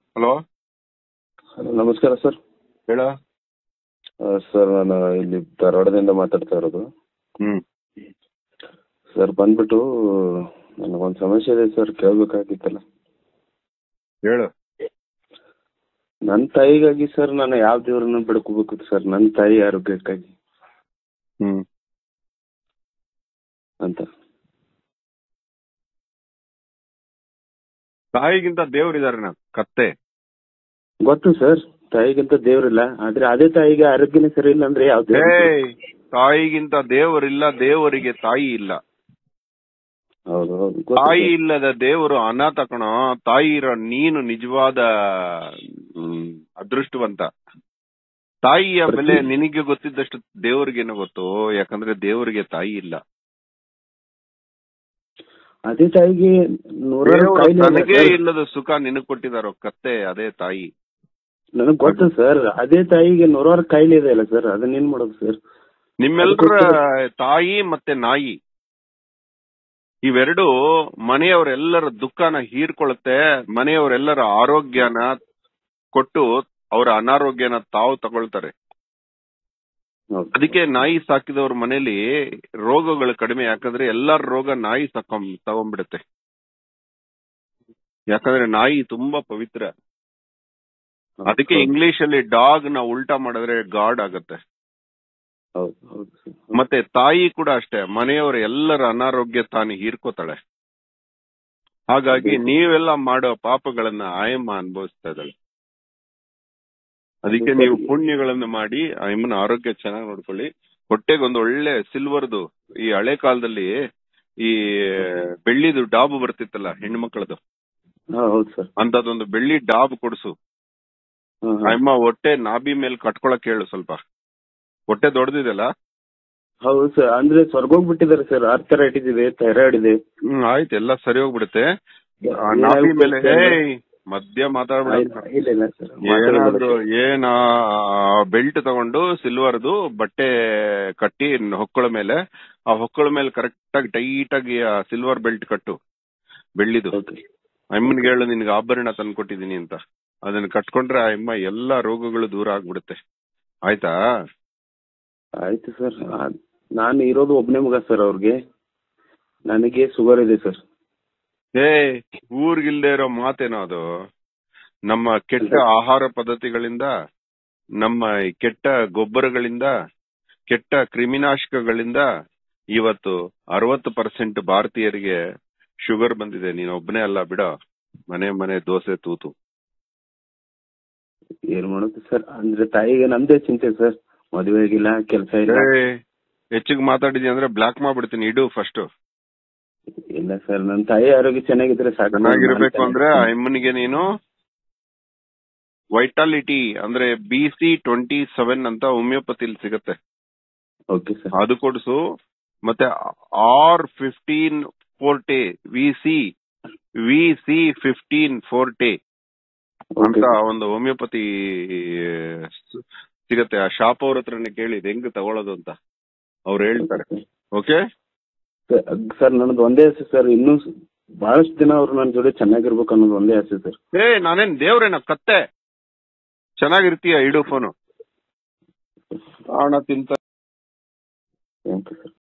Hello hello ನಮಸ್ಕಾರ sir ಹೇಳ sir ನಾನು ಇಲ್ಲಿ ಧಾರವಾಡದಿಂದ ಮಾತಾಡ್ತಾ ಇರೋದು ಹ್ಮ್ ಸರ್ ಬಂದ್ಬಿಟ್ಟು ನನಗೊಂದು ಸಮಸ್ಯೆ ಇದೆ ಸರ್ ಕೇಳಬೇಕಾಗಿತ್ತಲ್ಲ ಹೇಳು ನನ್ನ ತಾಯಿಗಾಗಿ ಸರ್ ನಾನು ಯಾವ ದೇವ್ರನ್ನ ಬಿಡ್ಕೋಬೇಕು ಸರ್ ನನ್ನ ತಾಯಿ ಆರೋಗ್ಯಕ್ಕಾಗಿ ಹ್ಮ್ ಅಂತ ತಾಯಿಗಿಂತ ದೇವ್ರಿದಾರೆ ನಾ ಕತ್ತೆ ಗೊತ್ತು ಸರ್ ತಾಯಿಗಿಂತ ದೇವ್ರಿಲ್ಲ ಆದ್ರೆ ಅದೇ ತಾಯಿಗೆ ಆರೋಗ್ಯನೇ ಸರಿ ಇಲ್ಲ ಅಂದ್ರೆ ಯಾವ ದೇವ್ರು ಏಯ್ ತಾಯಿಗಿಂತ ದೇವರಿಲ್ಲ ದೇವರಿಗೆ ತಾಯಿ ಇಲ್ಲ ಹೌದು ಹೌದು ಗೊತ್ತು ತಾಯಿ ಸರ್. ಇಲ್ಲದ ದೇವರು ಅನಾಥ ಕಣ ತಾಯಿ ಇರೋ ನೀನು ನಿಜವಾದ ಹ್ಮ್, ಅದೃಷ್ಟವಂತ ತಾಯಿಯ ಪ್ರತಿ- ಬೆಲೆ ನಿನಗೆ ಗೊತ್ತಿದ್ದಷ್ಟು ದೇವರಿಗೇನು ಗೊತ್ತು ಯಾಕಂದ್ರೆ ದೇವರಿಗೆ ತಾಯಿ ಇಲ್ಲ ಅದೇ ತಾಯಿಗೆ ನೂರಾರು ದೇವರು ಕಾಯಿಲೆ ಇದೆ ತನಗೇ ಸರ್. ಇಲ್ಲದ ಸುಖ ನಿನಗ್ ಕೊಟ್ಟಿದಾರೋ ಕತ್ತೆ ಅದೇ ತಾಯಿ ನನಗ್ ಗೊತ್ತು ಸರ್ ಅದೇ ತಾಯಿಗೆ ನೂರಾರು ಕಾಯಿಲೆ ಇದೆ ಅಲ್ಲ ಸರ್ ಅದನ್ನೇನ್ ಮಾಡೋದು ಸರ್ ನಿಮ್ಮೆಲ್ಲರ ತಾಯಿ ಮತ್ತೆ ನಾಯಿ ಇವೆರಡು ಮನೆಯವರೆಲ್ಲರ ದುಃಖನ ಹೀರ್ಕೊಳ್ಳುತ್ತೆ ಮನೆಯವರೆಲ್ಲರ ಆರೋಗ್ಯನ ಕೊಟ್ಟು ಅವರ ಅನಾರೋಗ್ಯನ ತಾವು ತಗೊಳ್ತಾರೆ ಹೌದು. ಅದಕ್ಕೆ ನಾಯಿ ಸಾಕಿದವ್ರ ಮನೇಲಿ ರೋಗಗಳು ಕಡಿಮೆ ಯಾಕಂದ್ರೆ ಎಲ್ಲರ ರೋಗ ನಾಯಿ ತಕೊಂಡ್ ತಗೊಂಡ್ಬಿಡುತ್ತೆ ಯಾಕಂದ್ರೆ ನಾಯಿ ತುಂಬಾ ಪವಿತ್ರ ಅದಕ್ಕೆ ಹೌದು. ಇಂಗ್ಲಿಷ್ ಅಲ್ಲಿ ಡಾಗ್ ನ ಉಲ್ಟಾ ಮಾಡಿದ್ರೆ ಗಾಡ್ ಆಗತ್ತೆ ಹೌದು ಹೌದು ಸರ್. ಮತ್ತೆ ತಾಯಿ ಕೂಡ ಅಷ್ಟೇ ಮನೆಯವರ ಎಲ್ಲರ ಅನಾರೋಗ್ಯ ತಾನು ಹೀರ್ಕೋತಾಳೆ ಹಾಗಾಗಿ ನೀವೆಲ್ಲ ಮಾಡೋ ಪಾಪಗಳನ್ನ ಆಯಮ್ಮ ಅನುಭವಿಸ್ತಾ ಇದ್ದಾಳೆ ಅದಕ್ಕೆ ನೀವು ಪುಣ್ಯಗಳನ್ನು ಮಾಡಿ ಆಯಮ್ಮನ ಆರೋಗ್ಯ ಚೆನ್ನಾಗಿ ನೋಡ್ಕೊಳ್ಳಿ ಹೊಟ್ಟೆಗೆ ಒಂದು ಒಳ್ಳೆ ಸಿಲ್ವರ್ದು ಈ ಹಳೆ ಕಾಲದಲ್ಲಿ ಈ ಬೆಳ್ಳಿದು ಡಾಬ್ ಬರ್ತಿತ್ತಲ್ಲ ಹೆಣ್ಮಕ್ಳದು ಹಾ ಹೌದು ಸರ್ ಅಂತದೊಂದು ಬೆಳ್ಳಿ ಡಾಬ್ ಕೊಡ್ಸು ಹಾ, ಹಾ. ಆಯಮ್ಮ ಹೊಟ್ಟೆ ನಾಭಿ ಮೇಲೆ ಕಟ್ಕೊಳಕ್ ಹೇಳು ಸ್ವಲ್ಪ ಹೊಟ್ಟೆ ದೊಡ್ಡದಿದೆಲ್ಲ ಹೌದು ಸರ್ ಅಂದ್ರೆ ಸ್ವರ್ಗೋಗ್ಬಿಟ್ಟಿದ್ದಾರೆ ಸರ್ ಆರ್ಥರೈಟಿಸ್ ಇದೆ ಥೈರಾಯ್ಡ್ ಇದೆ ಹ್ಮ್ ಆಯ್ತು ಎಲ್ಲ ಸರಿ ಹೋಗ್ಬಿಡುತ್ತೆ ಆ ಏನಾಗುತ್ತೆ ನಾಭಿ ಮೇಲೆ ಸರ್? ಏಯ್ ಮಧ್ಯ ಮಾತಾಡ್ಬಿಡ ಇಲ್ಲ ಇಲ್ಲ ಸರ್ ಏನಾದ್ರು ಏನ ಬೆಲ್ಟ್ ತಗೊಂಡು ಸಿಲ್ವರ್ದು ಬಟ್ಟೆ ಕಟ್ಟಿ ಹೊಕ್ಕಳ ಮೇಲೆ ಆ ಹೊಕ್ಕಳ ಮೇಲೆ ಕರೆಕ್ಟ್ ಆಗಿ ಟೈಟ್ ಆಗಿ ಆ ಸಿಲ್ವರ್ ಬೆಲ್ಟ್ ಕಟ್ಟು ಬೆಳ್ಳಿದು ಓಕೆ ಅಮ್ಮನ್ಗೆ ಹೇಳು ನಿನ್ಗೆ ಆಭರಣ ತಂದ್ಕೊಟ್ಟಿದೀನಿ ಅಂತ ಅದನ್ನ ಕಟ್ಕೊಂಡ್ರೆ ಆ ಅಮ್ಮ ಎಲ್ಲಾ ರೋಗಗಳು ದೂರ ಆಗ್ಬಿಡುತ್ತೆ ಆಯ್ತಾ ಆಯ್ತು ಸರ್ ನಾನು ಇರೋದು ಒಬ್ಬನೇ ಮಗ ಸರ್ ಅವ್ರಿಗೆ ನನಗೆ ಶುಗರ್ ಇದೆ ಸರ್ ಏ ಊರ್ಗಿಲ್ದೇ ಇರೋ ಮಾತೇನೋ ಅದು ನಮ್ಮ ಕೆಟ್ಟ ಆಹಾರ ಪದ್ಧತಿಗಳಿಂದ ನಮ್ಮ ಈ ಕೆಟ್ಟ ಗೊಬ್ಬರಗಳಿಂದ ಕೆಟ್ಟ ಕ್ರಿಮಿನಾಶಕಗಳಿಂದ ಇವತ್ತು ಅರವತ್ತು ಪರ್ಸೆಂಟ್ ಭಾರತೀಯರಿಗೆ ಶುಗರ್ ಬಂದಿದೆ ನೀನ್ ಒಬ್ಬನೇ ಅಲ್ಲ ಬಿಡ ಮನೆ ಮನೆ ದೋಸೆ ತೂತು ಏನ್ ಮಾಡೋದು ಸರ್ ಅಂದ್ರೆ ತಾಯಿಗೆ ನಮ್ದೇ ಚಿಂತೆ ಸರ್ ಮದುವೆ ಆಗಿಲ್ಲ ಕೆಲಸ ಇಲ್ಲ ಏ, ಹೆಚ್ಚಿಗೆ ಮಾತಾಡಿದ್ಯ ಅಂದ್ರೆ ಬ್ಲಾಕ್ ಮಾಡ್ಬಿಡ್ತೀನಿ ಇಡು ಫಸ್ಟ್ ಇಲ್ಲ ಸರ್ ನನ್ನ ತಾಯಿ ಆರೋಗ್ಯ ಚೆನ್ನಾಗಿದ್ರೆ ಸಾಕು ಚೆನ್ನಾಗಿರ್ಬೇಕು ಅಂದ್ರೆ ಆ ಅಮ್ಮನಿಗೆ ನೀನು ವೈಟಾಲಿಟಿ ಅಂದ್ರೆ ಬಿ ಸಿ ಟ್ವೆಂಟಿ ಸೆವೆನ್ ಅಂತ ಹೋಮಿಯೋಪತಿಲಿ ಸಿಗತ್ತೆ ಓಕೆ ಸರ್ ಅದು ಕೊಡ್ಸು ಮತ್ತೆ R fifteen forte V C V C fifteen forte ಅಂತ ಒಂದು ಹೋಮಿಯೋಪತಿ ಸಿಗತ್ತೆ ಆ ಶಾಪ್ ಅವ್ರ ಹತ್ರನೇ ಕೇಳಿ ಇದ್ ಹೆಂಗ್ ತಗೊಳ್ಳೋದು ಅಂತ ಅವ್ರು ಹೇಳ್ತಾರೆ ಓಕೆ ಸರ್ ನನ್ನದು ಒಂದೇ ಆಸೆ ಸರ್ ಇನ್ನೂ ಸ- ಬಹಳಷ್ಟು ದಿನ ಅವ್ರು ನನ್ನ ಜೊತೆ ಚೆನ್ನಾಗಿರ್ಬೇಕು ಅನ್ನೋದು ಒಂದೇ ಆಸೆ ಸರ್ ಏ ನಾನೇನ್ ದೇವ್ರೇನ ಕತ್ತೆ ಚೆನ್ನಾಗಿರ್ತೀಯ ಇಡು ಫೋನು ಹಣ ತಿಂತ ಥ್ಯಾಂಕ್ ಯು ಸರ್